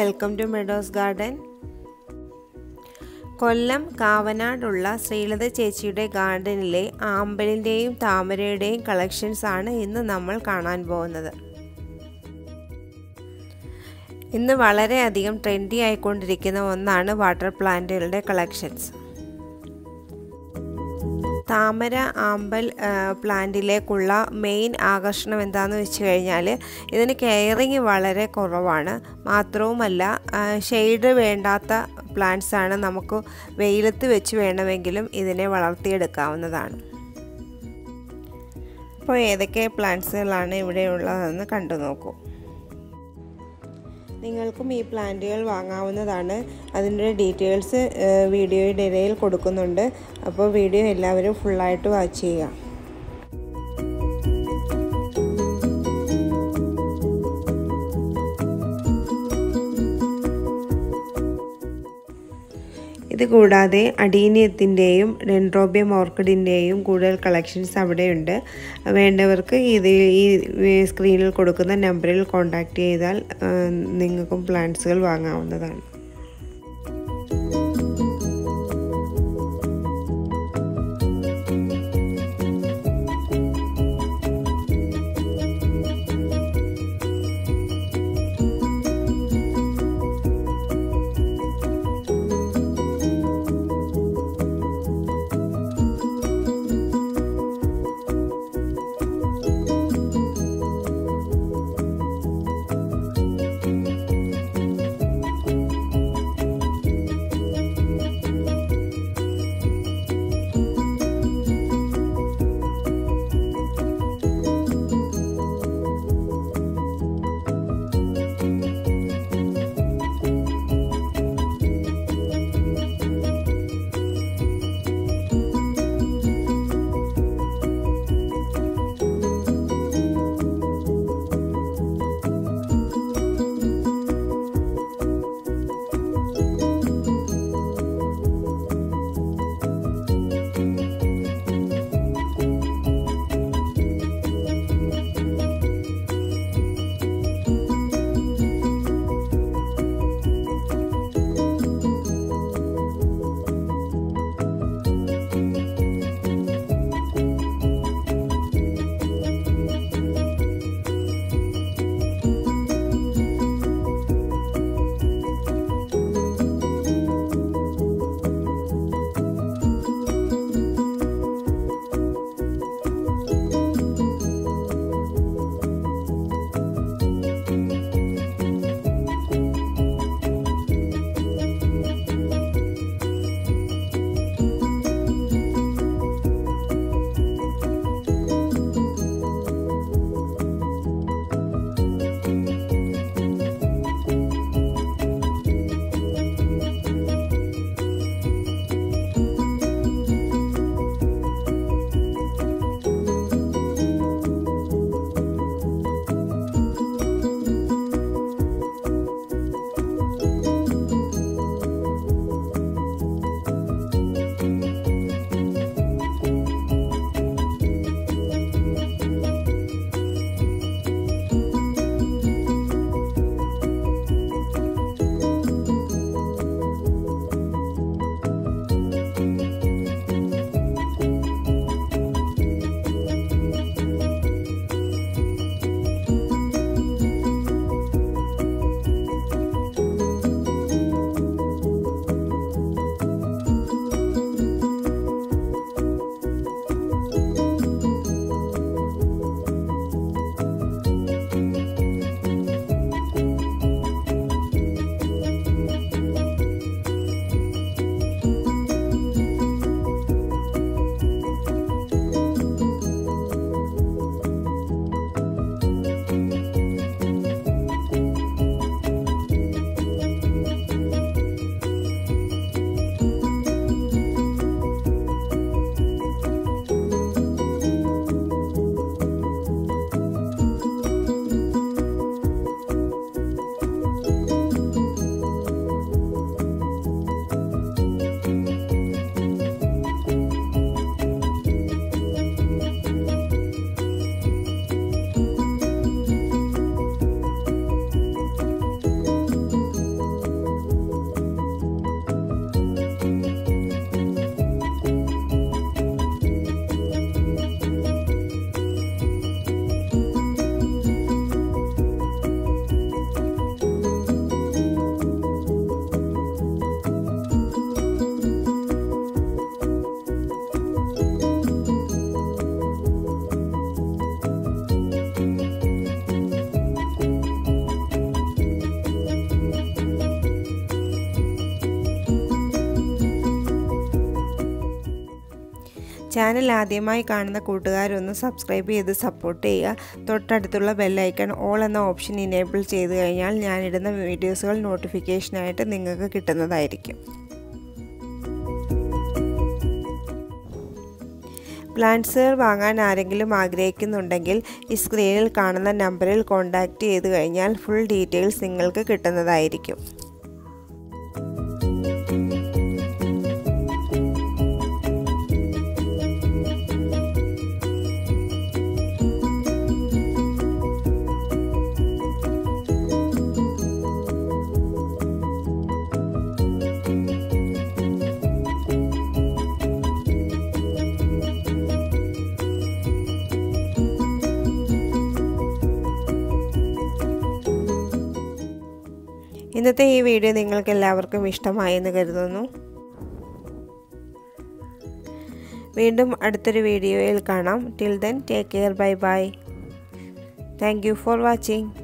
welcome to meadows garden Kollam കാവനാടുള്ള ശ്രീലത ചേച്ചിയുടെ ഗാർഡനിലെ ആമ്പലിൻ്റെയും താമരയുടെയും കളക്ഷൻസ് ആണ് ഇന്ന് നമ്മൾ കാണാൻ പോകുന്നത് ഇന്ന് വളരെയധികം ട്രെൻഡി ആയിക്കൊണ്ടിരിക്കുന്ന ഒന്നാണ് വാട്ടർ പ്ലാന്റുകളുടെ കളക്ഷൻസ് താമര ആമ്പൽ പ്ലാന്റിലേക്കുള്ള മെയിൻ ആകർഷണം എന്താണെന്ന് വെച്ച് കഴിഞ്ഞാൽ ഇതിന് കെയറിങ് വളരെ കുറവാണ് മാത്രവുമല്ല ഷെയ്ഡ് വേണ്ടാത്ത പ്ലാന്റ്സ് ആണ് നമുക്ക് വെയിലത്ത് വെച്ച് വേണമെങ്കിലും ഇതിനെ വളർത്തിയെടുക്കാവുന്നതാണ് അപ്പോൾ ഏതൊക്കെ പ്ലാന്റ്സുകളാണ് ഇവിടെ ഉള്ളതെന്ന് കണ്ടു നോക്കൂ നിങ്ങൾക്കും ഈ പ്ലാന്റുകൾ വാങ്ങാവുന്നതാണ് അതിൻ്റെ ഡീറ്റെയിൽസ് വീഡിയോയുടെ ഇടയിൽ കൊടുക്കുന്നുണ്ട് അപ്പോൾ വീഡിയോ എല്ലാവരും ഫുള്ളായിട്ട് വാച്ച് ചെയ്യുക ഇത് കൂടാതെ അഡീനിയത്തിൻ്റെയും ഡെൻഡ്രോബിയം ഓർക്കിഡിൻ്റെയും കൂടുതൽ കളക്ഷൻസ് അവിടെയുണ്ട് വേണ്ടവർക്ക് ഇത് ഈ സ്ക്രീനിൽ കൊടുക്കുന്ന നമ്പറിൽ കോൺടാക്റ്റ് ചെയ്താൽ നിങ്ങൾക്കും പ്ലാന്റ്സുകൾ വാങ്ങാവുന്നതാണ് ചാനൽ ആദ്യമായി കാണുന്ന കൂട്ടുകാരൊന്ന് സബ്സ്ക്രൈബ് ചെയ്ത് സപ്പോർട്ട് ചെയ്യുക തൊട്ടടുത്തുള്ള ബെല്ലൈക്കൺ ഓൾ എന്ന ഓപ്ഷൻ ഇനേബിൾ ചെയ്ത് കഴിഞ്ഞാൽ ഞാനിടുന്ന വീഡിയോസുകൾ നോട്ടിഫിക്കേഷനായിട്ട് നിങ്ങൾക്ക് കിട്ടുന്നതായിരിക്കും പ്ലാന്റ്സുകൾ വാങ്ങാൻ ആരെങ്കിലും ആഗ്രഹിക്കുന്നുണ്ടെങ്കിൽ ഈ സ്ക്രീനിൽ കാണുന്ന നമ്പറിൽ കോൺടാക്റ്റ് ചെയ്ത് കഴിഞ്ഞാൽ ഫുൾ ഡീറ്റെയിൽസ് നിങ്ങൾക്ക് കിട്ടുന്നതായിരിക്കും ഇന്നത്തെ ഈ വീഡിയോ നിങ്ങൾക്ക് എല്ലാവർക്കും ഇഷ്ടമായി എന്ന് കരുതുന്നു വീണ്ടും അടുത്തൊരു വീഡിയോയിൽ കാണാം till then take care bye bye thank you for watching